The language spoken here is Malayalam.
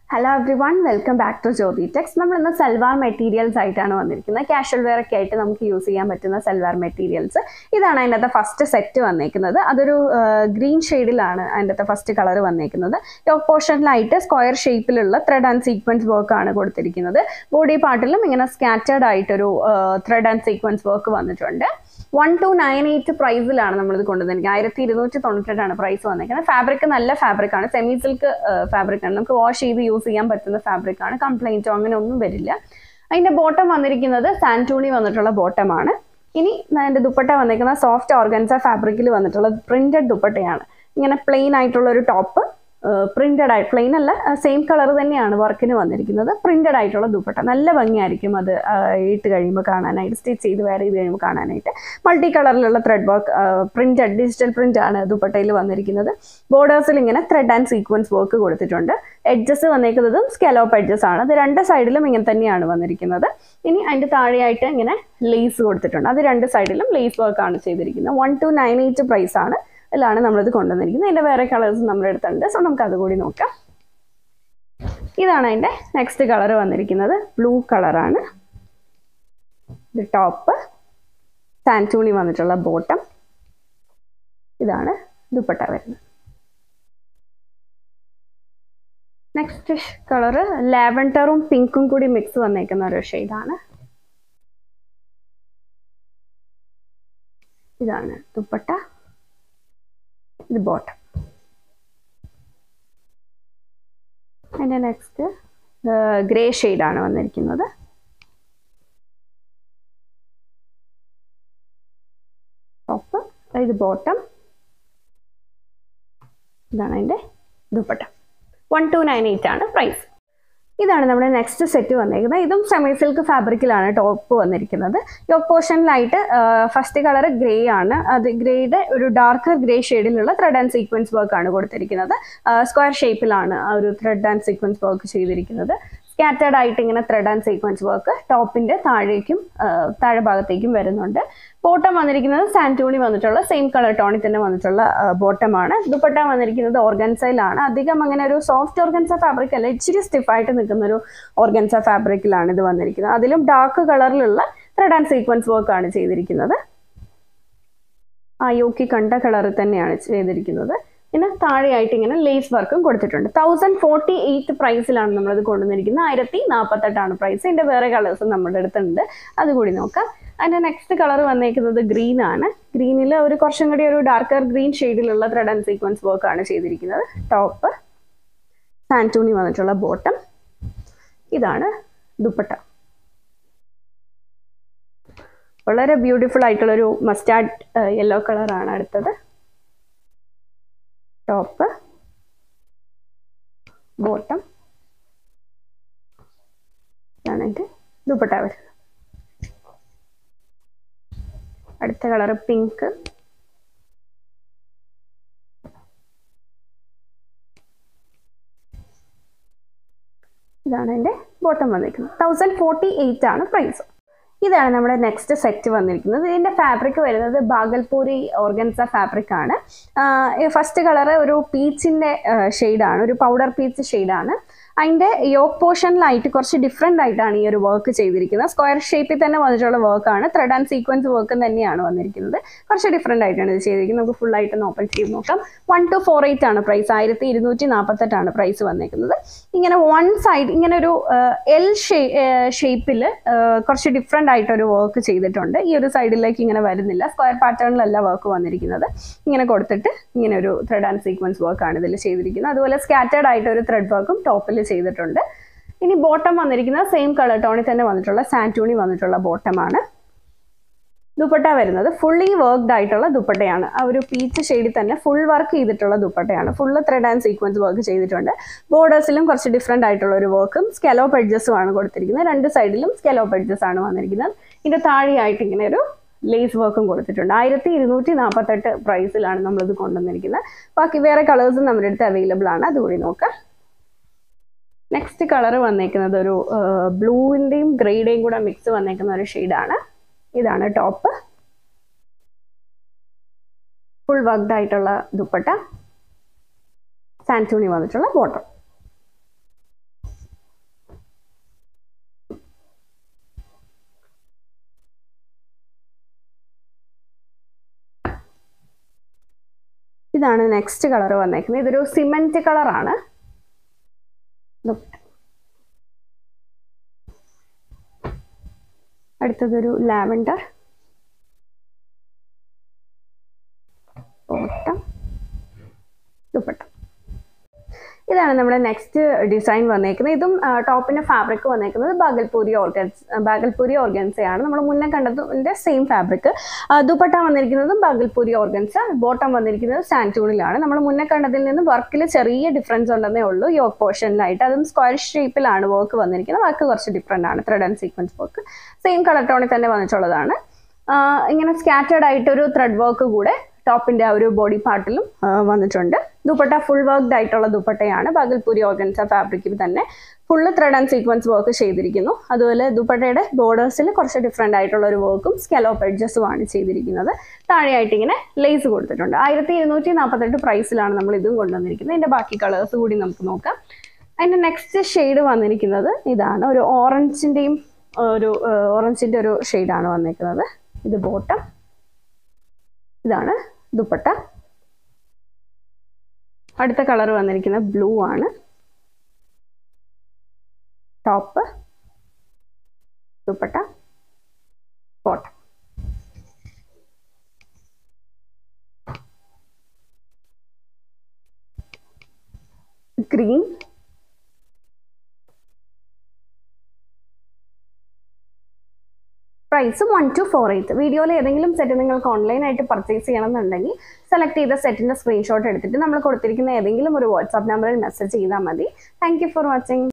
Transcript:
hello everyone welcome back to Jyothi techs നമ്മൾ ഇന്ന് സൽവാർ മെറ്റീരിയൽസ് ആയിട്ടാണ് വന്നിരിക്കുന്നത് ക്യാഷ്വൽ വെയർ ഒക്കെ ആയിട്ട് നമുക്ക് യൂസ് ചെയ്യാൻ പറ്റുന്ന സൽവാർ മെറ്റീരിയൽസ് ഇതാണ് അതിൻ്റെ ഫസ്റ്റ് സെറ്റ് വന്നേക്കുന്നത് അതൊരു ഗ്രീൻ ഷെയ്ഡിലാണ് അതിൻ്റെ ഫസ്റ്റ് കളർ വന്നേക്കുന്നത് ടോപ്പ് പോർഷനിലായിട്ട് സ്ക്വയർ ഷേപ്പിലുള്ള ത്രെഡ് ആൻഡ് സീക്വൻസ് വർക്ക് ആണ് കൊടുത്തിരിക്കുന്നത് ബോഡി പാർട്ടിലും ഇങ്ങനെ സ്കാറ്റേർഡ് ആയിട്ടൊരു ത്രെഡ് ആൻഡ് സീക്വൻസ് വർക്ക് വന്നിട്ടുണ്ട് വൺ ടു നയൻ എയ്റ്റ് പ്രൈസിലാണ് നമ്മളിത് കൊണ്ടുവന്നിരിക്കുന്നത് ആയിരത്തി ഇരുന്നൂറ്റി തൊണ്ണൂറ്റെട്ടാണ് പ്രൈസ് വന്നിരിക്കുന്നത് ഫാബ്രിക് നല്ല ഫാബ്രിക് ആണ് സെമി സിൽക്ക് ഫാബ്രിക് ആണ് നമുക്ക് വാഷ് ചെയ്ത് യൂസ് ചെയ്യാൻ പറ്റുന്ന ഫാബ്രിക് ആണ് കംപ്ലൈൻറ്റോ അങ്ങനെ ഒന്നും വരില്ല അതിന്റെ ബോട്ടം വന്നിരിക്കുന്നത് സാൻറ്റൂണി വന്നിട്ടുള്ള ബോട്ടമാണ് ഇനി അതിന്റെ ദുപ്പട്ട വന്നിരിക്കുന്ന സോഫ്റ്റ് ഓർഗൻസ ഫാബ്രിക്കിൽ വന്നിട്ടുള്ള പ്രിന്റഡ് ദുപ്പട്ടയാണ് ഇങ്ങനെ പ്ലെയിൻ ആയിട്ടുള്ള ഒരു ടോപ്പ് പ്രിന്റഡ് ആയിട്ട് പ്ലെയിൻ അല്ല സെയിം കളർ തന്നെയാണ് വർക്കിന് വന്നിരിക്കുന്നത് പ്രിന്റഡ് ആയിട്ടുള്ള ദുപ്പട്ട നല്ല ഭംഗിയായിരിക്കും അത് ഇട്ട് കഴിയുമ്പോൾ കാണാനായിട്ട് സ്റ്റിച്ച് ചെയ്ത് വെയർ ചെയ്ത് കഴിയുമ്പോൾ കാണാനായിട്ട് മൾട്ടി കളറിലുള്ള thread work printed digital print ആണ് ദുപ്പട്ടയിൽ വന്നിരിക്കുന്നത് ബോർഡേഴ്സിൽ ഇങ്ങനെ ത്രെഡ് ആൻഡ് സീക്വൻസ് വർക്ക് കൊടുത്തിട്ടുണ്ട് എഡ്ജസ് വന്നിരിക്കുന്നതും സ്കെലോപ്പ് എഡ്ജസ് ആണ് അത് രണ്ട് സൈഡിലും ഇങ്ങനെ തന്നെയാണ് വന്നിരിക്കുന്നത് ഇനി അതിൻ്റെ താഴെയായിട്ട് ഇങ്ങനെ ലേസ് കൊടുത്തിട്ടുണ്ട് അത് രണ്ട് സൈഡിലും ലേസ് വർക്ക് ആണ് ചെയ്തിരിക്കുന്നത് one two nine eight price ആണ് ഇതിലാണ് നമ്മളിത് കൊണ്ടുവന്നിരിക്കുന്നത് അതിൻ്റെ വേറെ കളേഴ്സ് നമ്മുടെ അടുത്തുണ്ട് സോ നമുക്ക് അതുകൂടി നോക്കാം ഇതാണ് അതിൻ്റെ നെക്സ്റ്റ് കളർ വന്നിരിക്കുന്നത് ബ്ലൂ കളറാണ് ഇത് ടോപ്പ് സാൻറ്റൂണി വന്നിട്ടുള്ള ബോട്ടം ഇതാണ് ദുപ്പട്ട വരുന്നത് നെക്സ്റ്റ് കളറ് ലാവൻഡറും പിങ്കും കൂടി മിക്സ് വന്നേക്കുന്ന ഒരു ഷെയ്ഡാണ് ഇതാണ് ദുപ്പട്ട ഇത് ബോട്ടം അതിൻ്റെ നെക്സ്റ്റ് ഗ്രേ ഷെയ്ഡാണ് വന്നിരിക്കുന്നത് ടോപ്പ് ഇത് ബോട്ടം ഇതാണ് അതിൻ്റെ dupatta one two nine eight ആണ് പ്രൈസ് ഇതാണ് നമ്മുടെ നെക്സ്റ്റ് സെറ്റ് വന്നിരിക്കുന്നത് ഇതും സെമി സിൽക്ക് ഫാബ്രിക്കിലാണ് ടോപ്പ് വന്നിരിക്കുന്നത് യോക്ക് പോർഷനിലായിട്ട് ഫസ്റ്റ് കളർ ഗ്രേ ആണ് അത് ഗ്രേയുടെ ഒരു ഡാർക്കർ ഗ്രേ ഷെയ്ഡിലുള്ള ത്രെഡ് ആൻഡ് സീക്വൻസ് വർക്ക് ആണ് കൊടുത്തിരിക്കുന്നത് സ്ക്വയർ ഷേപ്പിലാണ് ആ ഒരു ത്രെഡ് ആൻഡ് സീക്വൻസ് വർക്ക് ചെയ്തിരിക്കുന്നത് സ്കാറ്റേഡ് ആയിട്ട് ഇങ്ങനെ ത്രെഡ് ആൻഡ് സീക്വൻസ് വർക്ക് ടോപ്പിന്റെ താഴേക്കും താഴെ ഭാഗത്തേക്കും വരുന്നുണ്ട് ബോട്ടം വന്നിരിക്കുന്നത് സാൻറ്റൂണി വന്നിട്ടുള്ള സെയിം കളർ ടോണിൽ തന്നെ വന്നിട്ടുള്ള ബോട്ടമാണ് ദുപ്പട്ട വന്നിരിക്കുന്നത് ഓർഗൻസയിലാണ് അധികം അങ്ങനെ ഒരു സോഫ്റ്റ് ഓർഗൻസ ഫാബ്രിക് അല്ല ഇച്ചിരി സ്റ്റിഫായിട്ട് നിൽക്കുന്ന ഒരു ഓർഗൻസ ഫാബ്രിക്കിലാണ് ഇത് വന്നിരിക്കുന്നത് അതിലും ഡാർക്ക് കളറിലുള്ള ത്രെഡ് ആൻഡ് സീക്വൻസ് വർക്ക് ആണ് ചെയ്തിരിക്കുന്നത് ആ യോക്കി കണ്ട കളറിൽ തന്നെയാണ് ചെയ്തിരിക്കുന്നത് പിന്നെ താഴെയായിട്ട് ഇങ്ങനെ ലേസ് വർക്കും കൊടുത്തിട്ടുണ്ട് തൗസൻഡ് ഫോർട്ടി എയ്റ്റ് പ്രൈസിലാണ് നമ്മളത് കൊണ്ടുവന്നിരിക്കുന്നത് ആയിരത്തി നാൽപ്പത്തെട്ടാണ് പ്രൈസ് ഇതിൻ്റെ വേറെ കളേഴ്സും നമ്മുടെ അടുത്തുണ്ട് അതുകൂടി നോക്കാം അതിൻ്റെ നെക്സ്റ്റ് കളർ വന്നേക്കുന്നത് ഗ്രീൻ ആണ് ഗ്രീനിൽ ഒരു കുറച്ചും കൂടി ഒരു ഡാർക്കർ ഗ്രീൻ ഷെയ്ഡിലുള്ള ത്രെഡ് ആൻഡ് സീക്വൻസ് വർക്ക് ആണ് ചെയ്തിരിക്കുന്നത് ടോപ്പ് സാൻറ്റൂണി വന്നിട്ടുള്ള ബോട്ടം ഇതാണ് ദുപ്പട്ട വളരെ ബ്യൂട്ടിഫുൾ ആയിട്ടുള്ളൊരു മസ്റ്റാർഡ് യെല്ലോ കളറാണ് അടുത്തത് ടോപ്പ് ബോട്ടം ഇതാണ് എൻ്റെ ദുപ്പട്ട വരുന്നത് അടുത്ത കളർ പിങ്ക് ഇതാണ് എൻ്റെ ബോട്ടം വന്നിരിക്കുന്നത് തൗസൻഡ് ഫോർട്ടി എയ്റ്റ് ആണ് പ്രൈസ് ഇതാണ് നമ്മുടെ നെക്സ്റ്റ് സെറ്റ് വന്നിരിക്കുന്നത് ഇതിൻ്റെ ഫാബ്രിക് വരുന്നത് ബാഗൽപൂരി ഓർഗൻസ ഫാബ്രിക് ആണ് ഫസ്റ്റ് കളർ ഒരു പീച്ചിൻ്റെ ഷെയ്ഡാണ് ഒരു പൗഡർ പീച്ച് ഷെയ്ഡാണ് അതിൻ്റെ യോക്ക് പോർഷനിലായിട്ട് കുറച്ച് ഡിഫറെൻ്റ് ആയിട്ടാണ് ഈ ഒരു വർക്ക് ചെയ്തിരിക്കുന്നത് സ്ക്വയർ ഷേപ്പിൽ തന്നെ വന്നിട്ടുള്ള വർക്കാണ് ത്രെഡ് ആൻഡ് സീക്വൻസ് വർക്ക് തന്നെയാണ് വന്നിരിക്കുന്നത് കുറച്ച് ഡിഫറെൻ്റ് ആയിട്ടാണ് ഇത് ചെയ്തിരിക്കുന്നത് നമുക്ക് ഫുൾ ആയിട്ട് ഒന്ന് ഓപ്പൺ ചെയ്ത് നോക്കാം വൺ ടു ഫോർ എയ്റ്റ് ആണ് പ്രൈസ് ആയിരത്തി ഇരുന്നൂറ്റി നാൽപ്പത്തെട്ടാണ് പ്രൈസ് വന്നിരിക്കുന്നത് ഇങ്ങനെ വൺ സൈഡ് ഇങ്ങനെ ഒരു എൽ ഷേപ്പിൽ കുറച്ച് ഡിഫറെൻ്റ് ആയിട്ടൊരു വർക്ക് ചെയ്തിട്ടുണ്ട് ഈ ഒരു സൈഡിലേക്ക് ഇങ്ങനെ വരുന്നില്ല സ്ക്വയർ പാറ്റേണിലല്ല വർക്ക് വന്നിരിക്കുന്നത് ഇങ്ങനെ കൊടുത്തിട്ട് ഇങ്ങനെ ഒരു ത്രെഡ് ആൻഡ് സീക്വൻസ് വർക്കാണ് ഇതിൽ ചെയ്തിരിക്കുന്നത് അതുപോലെ സ്കാറ്റേഡ് ആയിട്ട് ഒരു ത്രെഡ് വർക്കും ടോപ്പിൽ ചെയ്തിട്ടുണ്ട് ഇനി ബോട്ടം വന്നിരിക്കുന്നത് സെയിം കളർ ടോണിൽ തന്നെ വന്നിട്ടുള്ള സാൻറ്റൂണി വന്നിട്ടുള്ള ബോട്ടമാണ് ദുപ്പട്ട വരുന്നത് ഫുള്ളി വർക്ക്ഡ് ആയിട്ടുള്ള ദുപ്പട്ടയാണ് ആ ഒരു പീച്ച് ഷെയ്ഡിൽ തന്നെ ഫുൾ വർക്ക് ചെയ്തിട്ടുള്ള ദുപ്പട്ടയാണ് full thread and sequence work ചെയ്തിട്ടുണ്ട് ബോർഡേഴ്സിലും കുറച്ച് ഡിഫറെൻ്റ് ആയിട്ടുള്ള ഒരു വർക്കും സ്കെലോപ്പ് എഡ്ജസും ആണ് കൊടുത്തിരിക്കുന്നത് രണ്ട് സൈഡിലും സ്കെലോപ്പ് എഡ്ജസ് ആണ് വന്നിരിക്കുന്നത് ഇതിൻ്റെ താഴെയായിട്ട് ഇങ്ങനെ ഒരു ലേസ് വർക്കും കൊടുത്തിട്ടുണ്ട് ആയിരത്തി ഇരുന്നൂറ്റി നാൽപ്പത്തെട്ട് പ്രൈസിലാണ് നമ്മളിത് കൊണ്ടുവന്നിരിക്കുന്നത് ബാക്കി വേറെ കളേഴ്സും നമ്മുടെ അടുത്ത് അവൈലബിൾ ആണ് അതുകൂടി നോക്കാം നെക്സ്റ്റ് കളർ വന്നേക്കുന്നത് ഒരു ബ്ലൂവിൻ്റെയും ഗ്രേയുടെയും കൂടെ മിക്സ് വന്നേക്കുന്ന ഒരു ഷെയ്ഡാണ് ഇതാണ് ടോപ്പ് ഫുൾ വർക്ക്ഡ് ആയിട്ടുള്ള ദുപ്പട്ട സാൻറ്റൂണി വന്നിട്ടുള്ള ബോട്ടം ഇതാണ് നെക്സ്റ്റ് കളർ വന്നേക്കുന്നത് ഇതൊരു സിമെന്റ് കളറാണ് അടുത്തതൊരു ലാവൻഡർ ബോട്ടം ദുപ്പട്ട ഇതാണ് നമ്മുടെ നെക്സ്റ്റ് ഡിസൈൻ വന്നേക്കുന്നത് ഇതും ടോപ്പിന്റെ ഫാബ്രിക് വന്നേക്കുന്നത് ബാഗൽപൂരി ഓർഗൻസ് ബാഗൽപൂരി ഓർഗൻസയാണ് നമ്മൾ മുന്നേ കണ്ടതിന്റെ സെയിം ഫാബ്രിക് ദുപ്പട്ട വന്നിരിക്കുന്നതും ബാഗൽപൂരി ഓർഗൻസ് ബോട്ടം വന്നിരിക്കുന്നത് സാൻറ്റൂണിലാണ് നമ്മൾ മുന്നേ കണ്ടതിൽ നിന്ന് വർക്കിൽ ചെറിയ ഡിഫറൻസ് ഉണ്ടെന്നേ ഉള്ളൂ യോക്ക് പോർഷനിലായിട്ട് അതും സ്ക്വയർ ഷേപ്പിലാണ് വർക്ക് വന്നിരിക്കുന്നത് വർക്ക് കുറച്ച് ഡിഫറെൻ്റ് ആണ് thread and sequence work same colour ടോണിൽ തന്നെ വന്നിട്ടുള്ളതാണ് ഇങ്ങനെ സ്കാറ്റേഡ് ആയിട്ടൊരു ത്രെഡ് വർക്ക് കൂടെ ടോപ്പിന്റെ ആ ഒരു ബോഡി പാർട്ടിലും വന്നിട്ടുണ്ട് ദുപ്പട്ട ഫുൾ വർക്ക്ഡ് ആയിട്ടുള്ള ദുപ്പട്ടയാണ് ബാഗൽപൂരി ഓർഗൻസ ഫാബ്രിക്കിൽ തന്നെ full thread and sequence work ചെയ്തിരിക്കുന്നു അതുപോലെ ദുപ്പട്ടയുടെ ബോർഡേഴ്സിൽ കുറച്ച് ഡിഫറെൻ്റ് ആയിട്ടുള്ള ഒരു വർക്കും സ്കെലോപ്പ് എഡ്ജസുമാണ് ചെയ്തിരിക്കുന്നത് താഴെയായിട്ട് ഇങ്ങനെ ലേസ് കൊടുത്തിട്ടുണ്ട് ആയിരത്തി ഇരുന്നൂറ്റി നാൽപ്പത്തെട്ട് പ്രൈസിലാണ് നമ്മൾ ഇതും കൊണ്ടുവന്നിരിക്കുന്നത് ഇതിൻ്റെ ബാക്കി കളേഴ്സ് കൂടി നമുക്ക് നോക്കാം അതിൻ്റെ നെക്സ്റ്റ് ഷെയ്ഡ് വന്നിരിക്കുന്നത് ഇതാണ് ഒരു ഓറഞ്ചിൻ്റെയും ഒരു ഓറഞ്ചിൻ്റെ ഒരു ഷെയ്ഡാണ് വന്നിരിക്കുന്നത് ഇത് ബോട്ടം ഇതാണ് ദുപ്പട്ട അടുത്ത കളർ വന്നിരിക്കുന്നത് ബ്ലൂ ആണ് top dupatta bottom green price one two four eight വീഡിയോയിൽ ഏതെങ്കിലും സെറ്റ് നിങ്ങൾക്ക് ഓൺലൈനായിട്ട് പർച്ചേസ് ചെയ്യണമെന്നുണ്ടെങ്കിൽ സെലക്ട് ചെയ്ത സെറ്റിൻ്റെ സ്ക്രീൻഷോട്ട് എടുത്തിട്ട് നമ്മൾ കൊടുത്തിരിക്കുന്ന ഏതെങ്കിലും ഒരു വാട്സാപ്പ് നമ്പറിൽ മെസ്സേജ് ചെയ്താൽ മതി താങ്ക് യു ഫോർ വാച്ചിങ്